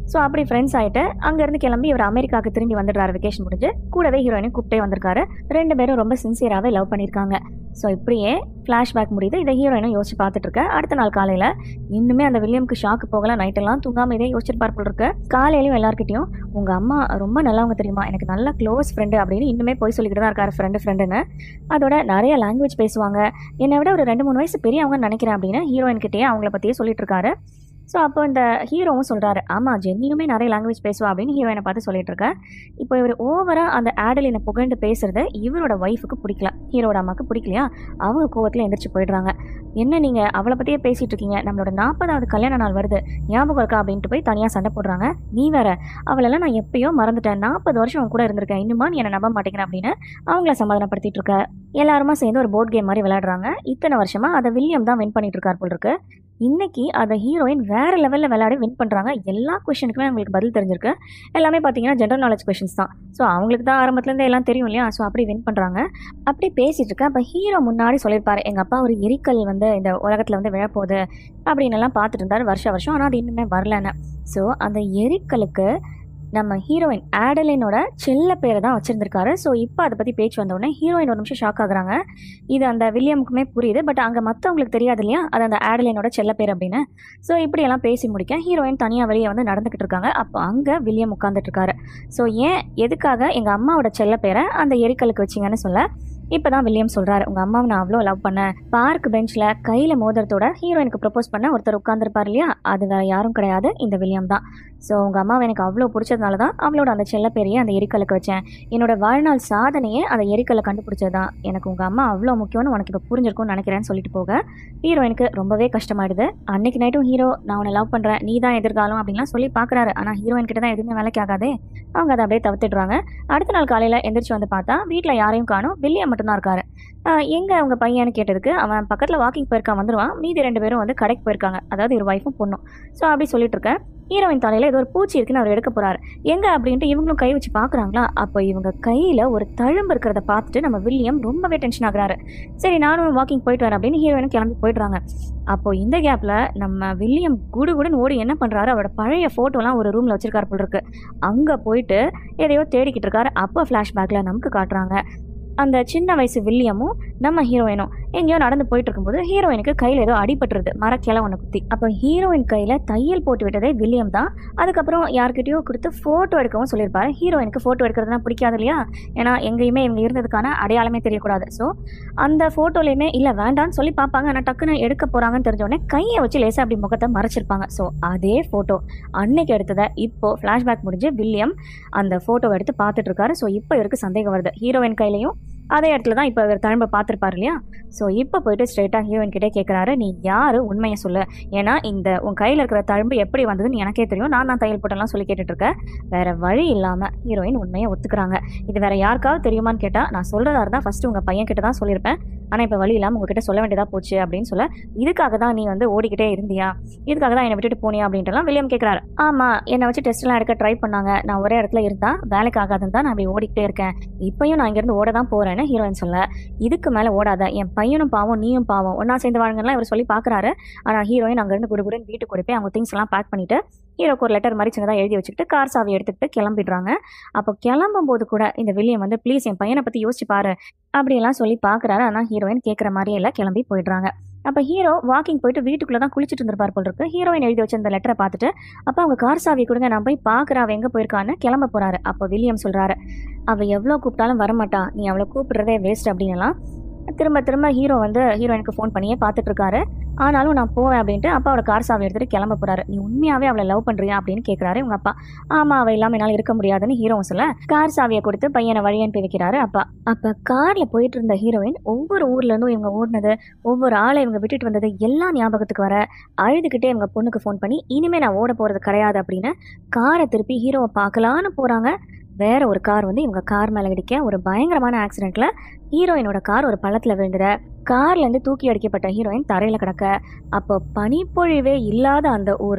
ஸோ அப்படி ஃப்ரெண்ட்ஸ் ஆகிட்டு அங்கேருந்து கிளம்பி இவர் அமெரிக்காவுக்கு திரும்பி வந்துடுறாரு வெக்கேஷன் முடிஞ்சு கூடவே ஹீரோயினை கூப்பிட்டே வந்திருக்காரு ரெண்டு பேரும் ரொம்ப சின்சியராகவே லவ் பண்ணியிருக்காங்க ஸோ இப்படியே ஃப்ளாஷ்பேக் முடியுது இதை ஹீரோயினும் யோசிச்சு பார்த்துட்டு இருக்க அடுத்த நாள் காலையில் இன்னுமே அந்த வில்லியம்க்கு ஷாக்கு போகல நைட்டெல்லாம் தூங்காமல் இதே யோசிச்சுட்டு பார்ப்போம் இருக்கு காலையிலையும் எல்லாருக்கிட்டையும் உங்கள் அம்மா ரொம்ப நல்லவங்க தெரியுமா எனக்கு நல்ல க்ளோஸ் ஃப்ரெண்டு அப்படின்னு இன்னுமே போய் சொல்லிக்கிட்டு தான் இருக்காரு ஃப்ரெண்டு ஃப்ரெண்டுன்னு அதோட நிறைய லாங்குவேஜ் பேசுவாங்க என்னை விட ஒரு ரெண்டு மூணு வயசு பெரியவங்கன்னு நினைக்கிறேன் அப்படின்னு ஹீரோயின் கிட்டேயே அவங்கள பற்றியே சொல்லிட்டு இருக்காரு ஸோ அப்போ இந்த ஹீரோவும் சொல்கிறாரு ஆமாம் ஜென்னியுமே நிறைய லாங்குவேஜ் பேசுவா அப்படின்னு ஹீரோயினை பார்த்து சொல்லிட்டு இருக்கேன் இப்போ இவர் ஓவராக அந்த ஆடலினை புகழ்ந்து பேசுறது இவரோட ஒய்ஃபுக்கு பிடிக்கல ஹீரோட அம்மாவுக்கு பிடிக்கலையா அவங்க கோவத்தில் எந்திரிச்சு போயிடுறாங்க என்ன நீங்கள் அவளை பற்றியே பேசிகிட்டு இருக்கீங்க நம்மளோட நாற்பதாவது கல்யாண நாள் வருது ஞாபகம் இருக்கா அப்படின்ட்டு போய் தனியாக சண்டை போடுறாங்க நீ வேற அவளெல்லாம் நான் எப்பயோ மறந்துட்டேன் நாற்பது வருஷம் அவன் கூட இருந்திருக்கேன் இன்னுமா நீ என்னை நம்ப மாட்டேங்கிறேன் அப்படின்னு அவங்கள சமாதானப்படுத்திட்டு இருக்க எல்லாருமா சேர்ந்து ஒரு போர்ட் கேம் மாதிரி விளையாடுறாங்க இத்தனை வருஷமா அதை வில்லியம் தான் வின் பண்ணிட்டு இருக்கார் போல் இருக்கு இன்னைக்கு அதை ஹீரோயின் வேற லெவலில் விளையாடி வின் பண்ணுறாங்க எல்லா கொஷனுக்குமே அவங்களுக்கு பதில் தெரிஞ்சிருக்கு எல்லாமே பார்த்தீங்கன்னா ஜென்ரல் நாலேஜ் கொஷின்ஸ் தான் ஸோ அவங்களுக்கு தான் ஆரம்பத்துலேருந்து எல்லாம் தெரியும் இல்லையா ஸோ அப்படி வின் பண்ணுறாங்க அப்படி பேசிட்டு இருக்க அப்போ ஹீரோ முன்னாடி சொல்லியிருப்பாரு எங்கள் அப்பா ஒரு எரிக்கல் வந்து இந்த உலகத்தில் வந்து விழப்போகுது அப்படின்னு எல்லாம் பார்த்துட்டு இருந்தாரு வருஷம் வருஷம் ஆனால் அது இன்னுமே வரலன்னு ஸோ அந்த எரிக்கலுக்கு நம்ம ஹீரோயின் ஆடலினோட செல்ல பேரை தான் வச்சிருந்திருக்காரு ஸோ இப்போ அதை பற்றி பேச்சு வந்தோடனே ஹீரோயின் ஒரு நிமிஷம் ஷாக் ஆகுறாங்க இது அந்த வில்லியமுக்குமே புரியுது பட் அங்கே மற்றவங்களுக்கு தெரியாது இல்லையா அது அந்த ஆடலினோட செல்ல பேர் அப்படின்னு ஸோ இப்படியெல்லாம் பேசி முடிக்க ஹீரோயின் தனியாக வெளியே வந்து நடந்துக்கிட்டு இருக்காங்க அப்போ அங்கே வில்லியம் உட்காந்துட்டு இருக்காரு ஸோ ஏன் எதுக்காக எங்கள் அம்மாவோட செல்ல பேரை அந்த எரிக்கலுக்கு வச்சிங்கன்னு சொல்ல இப்போ தான் வில்லியம் சொல்கிறாரு உங்கள் அம்மாவை நான் அவ்வளோ லவ் பண்ணேன் பார்க் பெஞ்சில் கையில் மோதிரத்தோட ஹீரோயினுக்கு ப்ரப்போஸ் பண்ண ஒருத்தர் உட்காந்துருப்பார் இல்லையா அது வேற யாரும் கிடையாது இந்த வில்லியம் தான் ஸோ உங்கள் அம்மாவை எனக்கு அவ்வளோ பிடிச்சதுனால தான் அவளோட அந்த செல்ல பேரையே அந்த எரிக்கலுக்கு வச்சேன் என்னோட வாழ்நாள் சாதனையே அந்த எரிக்கலை கண்டுபிடிச்சது தான் எனக்கு உங்கள் அம்மா அவ்வளோ முக்கியம்னு உனக்கு இப்போ புரிஞ்சிருக்கும்னு நினைக்கிறேன்னு சொல்லிட்டு போக ஹீரோயினுக்கு ரொம்பவே கஷ்டமாயிடுது அன்னைக்கு நைட்டும் ஹீரோ நான் உன்னை லவ் பண்ணுறேன் நீ தான் எதிர்காலம் அப்படின்லாம் சொல்லி பார்க்குறாரு ஆனால் ஹீரோயின் கிட்ட தான் எதுவுமே வேலைக்கு ஆகாதே அவங்க அதை அப்படியே தவிர்த்துடுறாங்க அடுத்த நாள் காலையில் எந்திரிச்சு வந்து பார்த்தா வீட்டில் யாரையும் காணும் வில்லியம் மட்டும்தான் இருக்காரு ஆஹ் எங்க அவங்க பையன்னு கேட்டதுக்கு அவன் பக்கத்தில் வாக்கிங் போயிருக்கான் வந்துருவான் மீதி ரெண்டு பேரும் வந்து கடைக்கு போயிருக்காங்க அதாவது ஒரு ஒய்ஃபும் பொண்ணும் ஸோ அப்படி சொல்லிட்டு இருக்கேன் ஹீரோயின் தலையில் ஏதோ ஒரு பூச்சி இருக்குன்னு அவர் எடுக்க போறாரு எங்க அப்படின்ட்டு இவங்களும் கை வச்சு பார்க்குறாங்களா அப்போ இவங்க கையில் ஒரு தழும்பு இருக்கிறத பார்த்துட்டு நம்ம வில்லியம் ரொம்பவே டென்ஷன் ஆகுறாரு சரி நானும் வாக்கிங் போயிட்டு வரேன் அப்படின்னு ஹீரோயினும் கிளம்பி போயிடுறாங்க அப்போ இந்த கேப்பில் நம்ம வில்லியம் குடு குடுன்னு ஓடி என்ன பண்ணுறாரு அவரோட பழைய ஃபோட்டோலாம் ஒரு ரூமில் வச்சிருக்காரு போல் இருக்கு அங்கே போயிட்டு எதையோ தேடிக்கிட்டு இருக்காரு அப்போ ஃப்ளாஷ்பேக்கில் நமக்கு காட்டுறாங்க அந்த சின்ன வயசு வில்லியமும் நம்ம ஹீரோயினும் எங்கேயோ நடந்து போயிட்டு இருக்கும்போது ஹீரோயினுக்கு கையில் ஏதோ அடிபட்டுருது மரக்கிளை ஒன்று குத்தி அப்போ ஹீரோயின் கையில் தையல் போட்டு விட்டதே வில்லியம் தான் அதுக்கப்புறம் யார்கிட்டயோ கொடுத்து ஃபோட்டோ எடுக்கவும் சொல்லியிருப்பாரு ஹீரோயினுக்கு ஃபோட்டோ எடுக்கிறதுனா பிடிக்காது இல்லையா ஏன்னா எங்கேயுமே இவங்க இருந்ததுக்கான அடையாளமே தெரியக்கூடாது ஸோ அந்த ஃபோட்டோலையுமே இல்லை வேண்டாம்னு சொல்லி பார்ப்பாங்க ஆனால் டக்குன்னு எடுக்க போகிறாங்கன்னு தெரிஞ்சோடனே கையை வச்சு லேசாக அப்படி முகத்தை மறைச்சிருப்பாங்க ஸோ அதே ஃபோட்டோ அன்னைக்கு எடுத்ததை இப்போ ஃப்ளாஷ்பேக் முடிஞ்சு வில்லியம் அந்த ஃபோட்டோவை எடுத்து பார்த்துட்டு இருக்காரு ஸோ இப்போ இவருக்கு சந்தேகம் வருது ஹீரோயின் கையிலையும் அதே இடத்துல தான் இப்போ இவர் தழும்ப பார்த்துருப்பாரு இல்லையா ஸோ இப்போ போயிட்டு ஸ்ட்ரெயிட்டாக ஹீரோயின் கிட்டே கேட்குறாரு நீ யார் உண்மையை சொல்லு ஏன்னா இந்த உன் கையில் இருக்கிற தழும்பு எப்படி வந்ததுன்னு எனக்கே தெரியும் நான் தான் தையல் போட்டெல்லாம் சொல்லி கேட்டுட்டு இருக்கேன் வேற வழி இல்லாமல் ஹீரோயின் உண்மையை ஒத்துக்கிறாங்க இது வேற யாருக்காவது தெரியுமான்னு கேட்டால் நான் சொல்கிறதா இருந்தால் ஃபஸ்ட்டு உங்கள் பையன் கிட்ட தான் சொல்லியிருப்பேன் ஆனால் இப்போ வழி இல்லாமல் உங்ககிட்ட சொல்ல வேண்டியதா போச்சு அப்படின்னு சொல்ல இதுக்காக தான் நீ வந்து ஓடிக்கிட்டே இருந்தியா இதுக்காக தான் என்னை விட்டுட்டு போனியா அப்படின்ட்டுலாம் வில்லியம் கேட்குறாரு ஆமாம் என்னை வச்சு டெஸ்ட்லாம் எடுக்க ட்ரை பண்ணாங்க நான் ஒரே இடத்துல இருந்தா வேலைக்கு ஆகாதுன்னு தான் நான் அப்படி ஓடிக்கிட்டே இருக்கேன் இப்பயும் நான் இங்கேருந்து ஓட தான் போகிறேன்னு ஹீரோயின் சொல்ல இதுக்கு மேலே ஓடாத என் பையனும் பாவம் நீயும் பாவம் ஒன்றா சேர்ந்து வாழுங்கலாம் இவர் சொல்லி பார்க்குறாரு ஆனால் ஹீரோயின் அங்கேருந்து குடுகுடுன்னு வீட்டுக்கு கூடி போய் அவங்க திங்ஸ் எல்லாம் பேக் பண்ணிட்டு ஹீரோக்கு ஒரு லெட்டர் மாதிரி சின்னதாக எழுதி வச்சுக்கிட்டு கார் சாவி எடுத்துக்கிட்டு கிளம்பிடுறாங்க அப்போ கிளம்பும் போது கூட இந்த வில்லியம் வந்து ப்ளீஸ் என் பையனை பற்றி யோசிச்சு பாரு அப்படியெல்லாம் சொல்லி பார்க்குறாரு ஆனால் ஹீரோயின் கேட்குற மாதிரியே இல்லை கிளம்பி போயிடுறாங்க அப்போ ஹீரோ வாக்கிங் போயிட்டு வீட்டுக்குள்ளே தான் குளிச்சுட்டு இருந்திருப்பார் போல் இருக்கு ஹீரோயின் எழுதி வச்ச அந்த லெட்டரை பார்த்துட்டு அப்போ அவங்க கார் சாவி கொடுங்க நான் போய் பார்க்குறேன் அவள் எங்கே போயிருக்கான்னு கிளம்ப போகிறாரு அப்போ வில்லியம் சொல்கிறாரு அவள் எவ்வளோ கூப்பிட்டாலும் வரமாட்டா நீ அவளை கூப்பிடுறதே வேஸ்ட் அப்படின்னுலாம் திரும்ப திரும்ப ஹீரோ வந்து ஹீரோயினுக்கு ஃபோன் பண்ணியே பார்த்துட்டு இருக்காரு ஆனாலும் நான் போவேன் அப்படின்ட்டு அப்பாவோட கார் சாவி எடுத்துட்டு கிளம்ப போறாரு நீ உண்மையாவே அவளை லவ் பண்றியா அப்படின்னு கேட்குறாரு உங்க அப்பா ஆமா அவ இல்லாம என்னால இருக்க முடியாதுன்னு ஹீரோவும் சொல்ல கார் சாவியை கொடுத்து பையனை வழி அனுப்பி வைக்கிறாரு அப்பா அப்ப கார்ல போயிட்டு இருந்த ஹீரோயின் ஒவ்வொரு ஊர்ல இருந்தும் இவங்க ஓடினது ஒவ்வொரு ஆளை இவங்க விட்டுட்டு வந்தது எல்லாம் ஞாபகத்துக்கு வர அழுதுகிட்டே இவங்க பொண்ணுக்கு ஃபோன் பண்ணி இனிமே நான் ஓட போறது கிடையாது அப்படின்னு காரை திருப்பி ஹீரோவை பார்க்கலான்னு போறாங்க வேற ஒரு கார் வந்து இவங்க கார் மேலே இடிக்க ஒரு பயங்கரமான ஆக்சிடென்ட்ல ஹீரோயினோட கார் ஒரு பள்ளத்தில் விழுந்துட கார்ல இருந்து தூக்கி அடிக்கப்பட்ட ஹீரோயின் தரையில கிடக்க அப்போ பனிப்பொழிவே இல்லாத அந்த ஊர்ல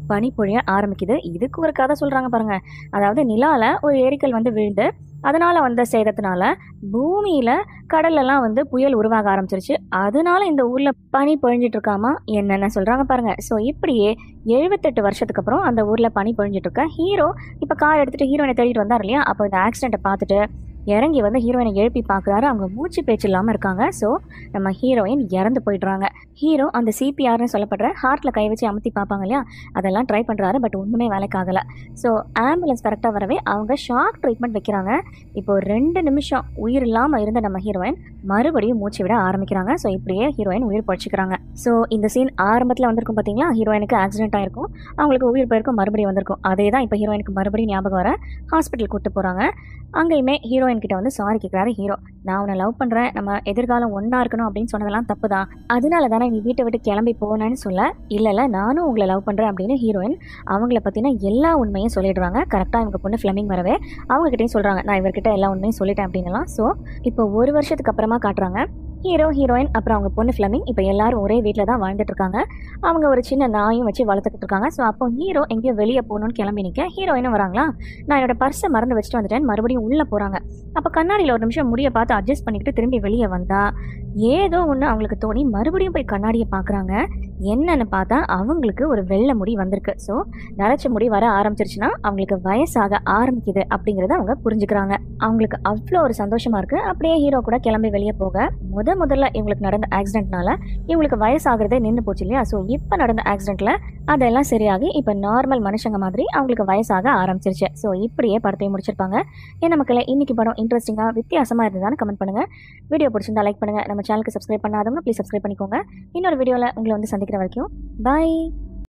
பனி பொழிய ஆரம்பிக்குது இதுக்கு ஒரு கதை சொல்கிறாங்க பாருங்க அதாவது நிலால ஒரு ஏரிக்கல் வந்து விழுந்து அதனால வந்த சேதத்தினால பூமியில கடல்லலாம் வந்து புயல் உருவாக ஆரம்பிச்சிருச்சு அதனால இந்த ஊர்ல பனி பொழிஞ்சிட்டு இருக்காமா என்னென்ன சொல்றாங்க பாருங்க ஸோ இப்படியே எழுபத்தெட்டு வருஷத்துக்கு அப்புறம் அந்த ஊர்ல பனி பொழிஞ்சிட்டு இருக்க ஹீரோ இப்போ கார் எடுத்துட்டு ஹீரோயினை தேடிட்டு வந்தார் இல்லையா அப்போ இந்த ஆக்சிடென்ட்டை பார்த்துட்டு இறங்கி வந்து ஹீரோயினை எழுப்பி பார்க்குறாரு அவங்க மூச்சு பேச்சு இல்லாமல் இருக்காங்க ஸோ நம்ம ஹீரோயின் இறந்து போயிடுறாங்க ஹீரோ அந்த சிபிஆர்னு சொல்லப்படுற ஹார்ட்டில் கை வச்சு அமுத்தி பார்ப்பாங்க இல்லையா அதெல்லாம் ட்ரை பண்ணுறாரு பட் ஒன்றுமே வேலைக்கு ஆகலை ஸோ ஆம்புலன்ஸ் கரெக்டாக வரவே அவங்க ஷாக் ட்ரீட்மெண்ட் வைக்கிறாங்க இப்போ ரெண்டு நிமிஷம் உயிர் இல்லாமல் இருந்த நம்ம ஹீரோயின் மறுபடியும் மூச்சு விட ஆரம்பிக்கிறாங்க ஸோ இப்படியே ஹீரோயின் உயிர் பழிச்சிக்கிறாங்க ஸோ இந்த சீன் ஆரம்பத்தில் வந்திருக்கும் பார்த்தீங்களா ஹீரோயினுக்கு ஆக்சிடென்ட் ஆயிருக்கும் அவங்களுக்கு உயிர் போயிருக்கும் மறுபடியும் வந்திருக்கும் அதே தான் இப்போ ஹீரோயினுக்கு மறுபடியும் ஞாபகம் வர ஹாஸ்பிட்டல் கூட்டு போகிறாங்க அங்கேயுமே ஹீரோயின் கிட்ட வந்து சாரி கேட்குறாரு ஹீரோ நான் உன்னை லவ் பண்ணுறேன் நம்ம எதிர்காலம் ஒன்றா இருக்கணும் அப்படின்னு சொன்னதெல்லாம் தப்பு தான் அதனால தானே நீ வீட்டை விட்டு கிளம்பி போனேன்னு சொல்ல இல்லை இல்லை நானும் உங்களை லவ் பண்ணுறேன் அப்படின்னு ஹீரோயின் அவங்கள பற்றின எல்லா உண்மையும் சொல்லிடுறாங்க கரெக்டாக இவங்க பொண்ணு ஃபிளமிங் வரவே அவங்ககிட்டயும் சொல்கிறாங்க நான் இவர்கிட்ட எல்லா உண்மையும் சொல்லிட்டேன் அப்படின்னுலாம் ஸோ இப்போ ஒரு வருஷத்துக்கு அப்புறமா காட்டுறாங்க ஹீரோ ஹீரோயின் அப்புறம் அவங்க பொண்ணு ஃபிளமிங் இப்போ எல்லாரும் ஒரே வீட்டில் தான் வாழ்ந்துட்டு இருக்காங்க அவங்க ஒரு சின்ன நாயும் வச்சு வளர்த்துக்கிட்டு இருக்காங்க ஸோ அப்போ ஹீரோ எங்கேயோ வெளியே போகணும்னு கிளம்பி நிற்க ஹீரோயினும் வராங்களா நான் என்னோட பர்ஸை மறந்து வச்சுட்டு வந்துட்டேன் மறுபடியும் உள்ளே போகிறாங்க அப்போ கண்ணாடியில் ஒரு நிமிஷம் முடியை பார்த்து அட்ஜஸ்ட் பண்ணிக்கிட்டு திரும்பி வெளியே வந்தா ஏதோ ஒன்று அவங்களுக்கு தோணி மறுபடியும் போய் கண்ணாடியை பார்க்குறாங்க என்னன்னு பார்த்தா அவங்களுக்கு ஒரு வெள்ளை முடி வந்திருக்கு ஸோ நரைச்ச முடி வர ஆரம்பிச்சிருச்சுன்னா அவங்களுக்கு வயசாக ஆரம்பிக்குது அப்படிங்கிறத அவங்க புரிஞ்சுக்கிறாங்க அவங்களுக்கு அவ்வளோ ஒரு சந்தோஷமா இருக்கு அப்படியே ஹீரோ கூட கிளம்பி வெளியே போக முத முதல்ல இவங்களுக்கு நடந்த ஆக்சிடென்ட்னால இவங்களுக்கு வயசாகிறதே நின்று போச்சு இல்லையா ஸோ இப்போ நடந்த ஆக்சிடென்ட்ல அதெல்லாம் சரியாகி இப்போ நார்மல் மனுஷங்க மாதிரி அவங்களுக்கு வயசாக ஆரம்பிச்சிருச்சு ஸோ இப்படியே படத்தையும் முடிச்சிருப்பாங்க என்ன மக்களே இன்னைக்கு படம் இன்ட்ரெஸ்டிங்காக வித்தியாசமாக இருந்ததான்னு கமெண்ட் பண்ணுங்க வீடியோ பிடிச்சிருந்தா லைக் பண்ணுங்க நம்ம சேனலுக்கு சப்ஸ்கிரைப் பண்ணாதவங்க ப்ளீஸ் சப்ஸ்கிரைப் பண்ணிக்கோங்க இன்னொரு வீடியோவில் உங்களை வந்து சந்திக்கிற வரைக்கும் பாய்